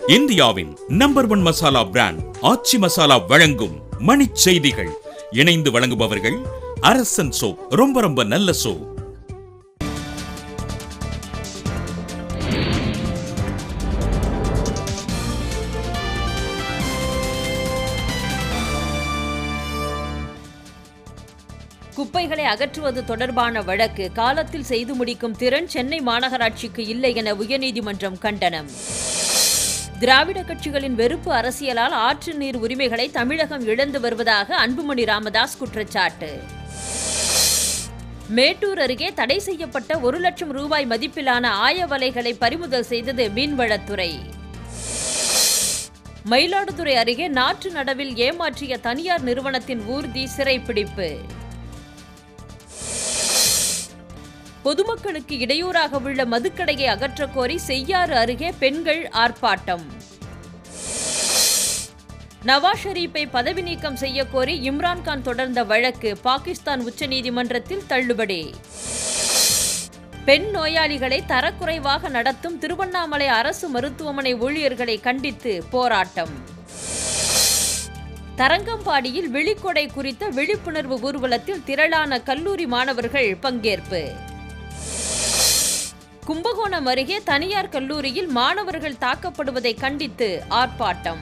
இந்தியாவின் number one masala brand Aachi Masala வழங்கும் மணிச் செய்திகள் இணைந்து வழங்குபவர்கள் அரசன் சோ ரொம்ப ரொம்ப நல்ல சோ குப்பைகளை அகற்றுவது தொடர்பான வழக்கு காலத்தில் செய்து முடிக்கும் திறன் சென்னை மாநகராட்சிக்கு இல்லை என உயர்நீதிமன்றம் கண்டனம் திராவிட கட்சிகளின் வெறுப்பு அரசியலால் ஆற்று நீர் உரிமைகளை தமிழகம் இழந்து வருவதாக அன்புமணி ராமதாஸ் குற்றச்சாட்டு மேட்டூர் அருகே தடை செய்யப்பட்ட ஒரு லட்சம் ரூபாய் மதிப்பிலான ஆயவலைகளை பறிமுதல் செய்தது மீன்வளத்துறை மயிலாடுதுறை அருகே நாற்று நடவில் ஏமாற்றிய தனியார் நிறுவனத்தின் ஊர்தி சிறைப்பிடிப்பு பொதுமக்களுக்கு இடையூறாக உள்ள மதுக்கடையை அகற்றக் கோரி செய்யாறு அருகே பெண்கள் ஆர்ப்பாட்டம் நவாஸ் ஷெரீப்பை பதவி நீக்கம் செய்ய கோரி இம்ரான்கான் தொடர்ந்த வழக்கு பாகிஸ்தான் உச்சநீதிமன்றத்தில் தள்ளுபடி பெண் நோயாளிகளை தரக்குறைவாக நடத்தும் திருவண்ணாமலை அரசு மருத்துவமனை ஊழியர்களை கண்டித்து போராட்டம் தரங்கம்பாடியில் விழிக்கொடை குறித்த விழிப்புணர்வு ஊர்வலத்தில் திரளான கல்லூரி மாணவர்கள் பங்கேற்பு கும்பகோணம் அருகே தனியார் கல்லூரியில் மாணவர்கள் தாக்கப்படுவதை கண்டித்து ஆர்ப்பாட்டம்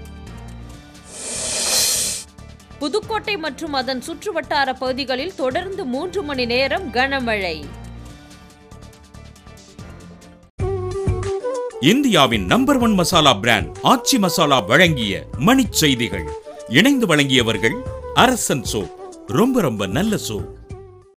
புதுக்கோட்டை மற்றும் அதன் சுற்றுவட்டார பகுதிகளில் தொடர்ந்து மூன்று மணி நேரம் கனமழை இந்தியாவின் number one masala brand Aachi Masala வழங்கிய மணிச் செய்திகள் இணைந்து வழங்கியவர்கள் அரசன் சோ ரொம்ப ரொம்ப நல்ல சோ